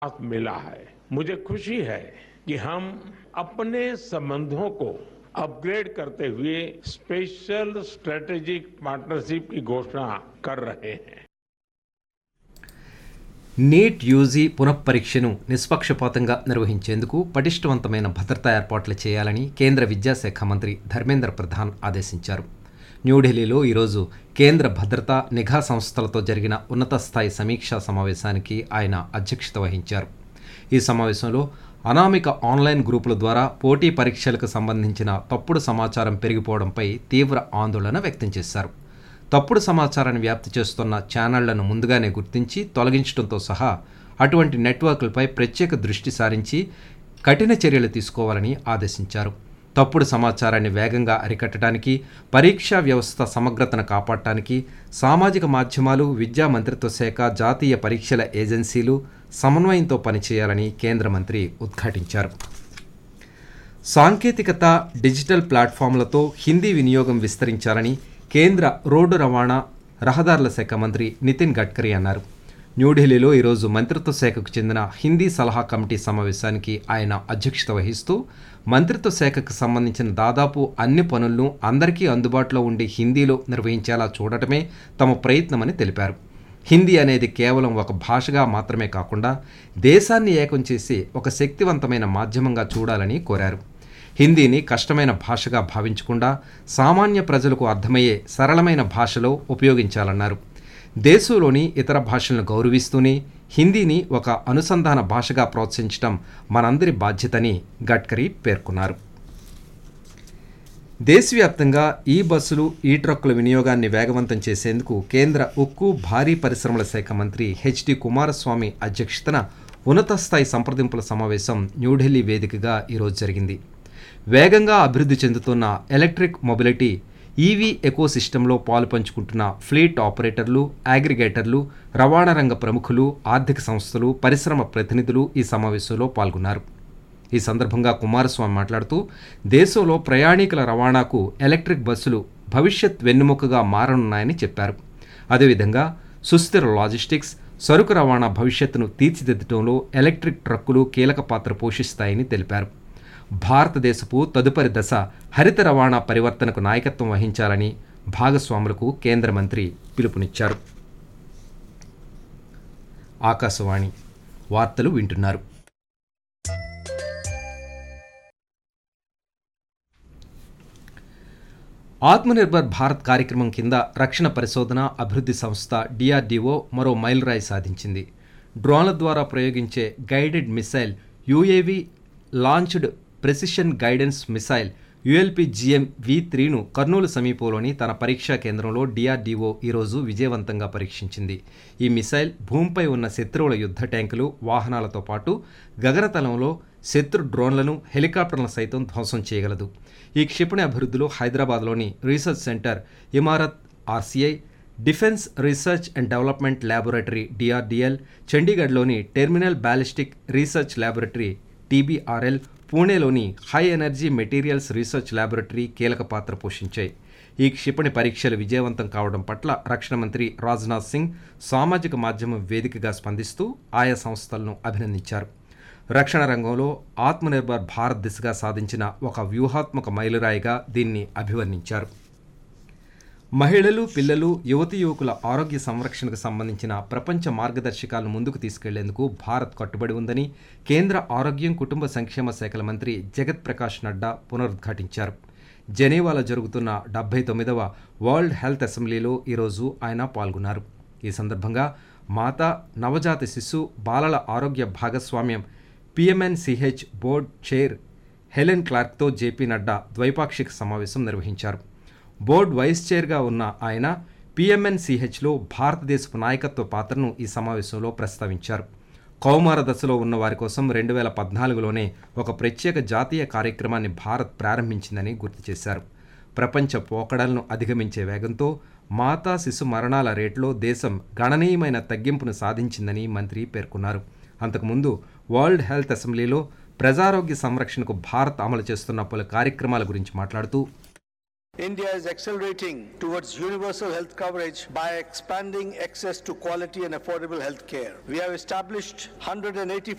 साथ मिला है मुझे खुशी है कि हम अपने संबंधों को अपग्रेड करते हुए स्पेशल स्ट्रेटेजिक पार्टनरशिप की घोषणा कर रहे हैं నీట్ యూజీ పునఃపరీక్షను నిష్పక్షపాతంగా నిర్వహించేందుకు పటిష్టవంతమైన భద్రతా ఏర్పాట్లు చేయాలని కేంద్ర విద్యాశాఖ మంత్రి ధర్మేంద్ర ప్రధాన్ ఆదేశించారు న్యూఢిల్లీలో ఈరోజు కేంద్ర భద్రతా నిఘా సంస్థలతో జరిగిన ఉన్నత స్థాయి సమీక్షా సమావేశానికి ఆయన అధ్యక్షత వహించారు ఈ సమావేశంలో అనామిక ఆన్లైన్ గ్రూపుల ద్వారా పోటీ పరీక్షలకు సంబంధించిన తప్పుడు సమాచారం పెరిగిపోవడంపై తీవ్ర ఆందోళన వ్యక్తం చేశారు తప్పుడు సమాచారాన్ని వ్యాప్తి చేస్తున్న ఛానళ్లను ముందుగానే గుర్తించి తొలగించడంతో సహా అటువంటి నెట్వర్క్లపై ప్రత్యేక దృష్టి సారించి కఠిన చర్యలు తీసుకోవాలని ఆదేశించారు తప్పుడు సమాచారాన్ని వేగంగా అరికట్టడానికి పరీక్షా వ్యవస్థ సమగ్రతను కాపాడటానికి సామాజిక మాధ్యమాలు విద్యా మంత్రిత్వ శాఖ జాతీయ పరీక్షల ఏజెన్సీలు సమన్వయంతో పనిచేయాలని కేంద్ర మంత్రి ఉద్ఘాటించారు సాంకేతికత డిజిటల్ ప్లాట్ఫామ్లతో హిందీ వినియోగం విస్తరించాలని కేంద్ర రోడ్డు రవాణా రహదారుల శాఖ మంత్రి నితిన్ గడ్కరీ అన్నారు న్యూఢిల్లీలో ఈరోజు మంత్రిత్వ శాఖకు చెందిన హిందీ సలహా కమిటీ సమావేశానికి ఆయన అధ్యక్షత వహిస్తూ మంత్రిత్వ శాఖకు సంబంధించిన దాదాపు అన్ని పనులను అందరికీ అందుబాటులో ఉండి హిందీలో నిర్వహించేలా చూడటమే తమ ప్రయత్నమని తెలిపారు హిందీ అనేది కేవలం ఒక భాషగా మాత్రమే కాకుండా దేశాన్ని ఏకం చేసి ఒక శక్తివంతమైన మాధ్యమంగా చూడాలని కోరారు హిందీని కష్టమైన భాషగా భావించకుండా సామాన్య ప్రజలకు అర్థమయ్యే సరళమైన భాషలో ఉపయోగించాలన్నారు దేశంలోని ఇతర భాషలను గౌరవిస్తూనే హిందీని ఒక అనుసంధాన భాషగా ప్రోత్సహించడం మనందరి బాధ్యతని గడ్కరీ పేర్కొన్నారు దేశవ్యాప్తంగా ఈ బస్సులు ఈ ట్రక్కుల వినియోగాన్ని వేగవంతం చేసేందుకు కేంద్ర ఉక్కు భారీ పరిశ్రమల శాఖ మంత్రి హెచ్డి కుమారస్వామి అధ్యక్షతన ఉన్నత స్థాయి సంప్రదింపుల సమావేశం న్యూఢిల్లీ వేదికగా ఈరోజు జరిగింది వేగంగా అభివృద్ధి చెందుతున్న ఎలక్ట్రిక్ మొబిలిటీ ఈవీ ఎకోసిస్టంలో పాలు పంచుకుంటున్న ఫ్లీట్ ఆపరేటర్లు అగ్రిగేటర్లు రవాణా రంగ ప్రముఖులు ఆర్థిక సంస్థలు పరిశ్రమ ప్రతినిధులు ఈ సమావేశంలో పాల్గొన్నారు ఈ సందర్భంగా కుమారస్వామి మాట్లాడుతూ దేశంలో ప్రయాణికుల రవాణాకు ఎలక్ట్రిక్ బస్సులు భవిష్యత్ వెన్నెముకగా మారనున్నాయని చెప్పారు అదేవిధంగా సుస్థిర లాజిస్టిక్స్ సరుకు రవాణా భవిష్యత్తును తీర్చిదిద్దడంలో ఎలక్ట్రిక్ ట్రక్కులు కీలక పాత్ర పోషిస్తాయని తెలిపారు భారతదేశపు తదుపరి దశ హరిత రవాణా పరివర్తనకు నాయకత్వం వహించాలని భాగస్వాములకు కేంద్ర మంత్రి పిలుపునిచ్చారు ఆకాశవాణి వార్తలు వింటున్నారు ఆత్మనిర్భర్ భారత్ కార్యక్రమం కింద రక్షణ పరిశోధన అభివృద్ధి సంస్థ డిఆర్డీఓ మరో మైలురాయి సాధించింది డ్రోన్ల ద్వారా ప్రయోగించే guided missile UAV launched precision guidance missile ULPGM V త్రీను కర్నూలు సమీపంలోని తన పరీక్షా కేంద్రంలో డిఆర్డీఓ ఈరోజు విజయవంతంగా పరీక్షించింది ఈ మిసైల్ భూమిపై ఉన్న శత్రువుల యుద్ధ ట్యాంకులు వాహనాలతో పాటు గగనతలంలో శత్రు డ్రోన్లను హెలికాప్టర్లను సైతం ధ్వంసం చేయగలదు ఈ క్షిపణి అభివృద్ధిలో హైదరాబాద్లోని research centre Imarat RCI defence research and development laboratory DRDL చండీగఢ్లోని terminal ballistic research laboratory TBRL పూణేలోని high energy materials research laboratory కీలక పాత్ర పోషించాయి ఈ క్షిపణి పరీక్షలు విజయవంతం కావడం పట్ల రక్షణ మంత్రి రాజ్నాథ్ సింగ్ సామాజిక మాధ్యమం వేదికగా స్పందిస్తూ ఆయా సంస్థలను అభినందించారు రక్షణ రంగంలో ఆత్మనిర్భర్ భారత్ దిశగా సాధించిన ఒక వ్యూహాత్మక మైలురాయిగా దీన్ని అభివర్ణించారు మహిళలు పిల్లలు యువతి యువకుల ఆరోగ్య సంరక్షణకు సంబంధించిన ప్రపంచ మార్గదర్శకాలను ముందుకు తీసుకెళ్లేందుకు భారత్ కట్టుబడి ఉందని కేంద్ర ఆరోగ్యం కుటుంబ సంక్షేమ శాఖల మంత్రి జగత్ ప్రకాష్ నడ్డా పునరుద్ఘాటించారు జెనీవాలో జరుగుతున్న డెబ్బై తొమ్మిదవ వరల్డ్ హెల్త్ అసెంబ్లీలో ఈరోజు ఆయన పాల్గొన్నారు ఈ సందర్భంగా మాతా నవజాత శిశు బాలల ఆరోగ్య భాగస్వామ్యం పిఎంఎన్సిహెచ్ బోర్డ్ చైర్ హెలెన్ క్లార్క్తో జేపీ నడ్డా ద్వైపాక్షిక సమావేశం నిర్వహించారు బోర్డు వైస్ చైర్గా ఉన్న ఆయన పిఎంఎన్సిహెచ్లో భారతదేశపు నాయకత్వ పాత్రను ఈ సమావేశంలో ప్రస్తావించారు కౌమార దశలో ఉన్న వారి కోసం రెండు వేల పద్నాలుగులోనే ఒక ప్రత్యేక జాతీయ కార్యక్రమాన్ని భారత్ ప్రారంభించిందని గుర్తు చేశారు ప్రపంచ పోకడలను అధిగమించే వేగంతో మాతా శిశు మరణాల రేటులో దేశం గణనీయమైన తగ్గింపును సాధించిందని మంత్రి పేర్కొన్నారు అంతకుముందు వరల్డ్ హెల్త్ అసెంబ్లీలో ప్రజారోగ్య సంరక్షణకు భారత్ అమలు చేస్తున్న పలు కార్యక్రమాల గురించి మాట్లాడుతూ India is accelerating towards universal health coverage by expanding access to quality and affordable health care. We have established 185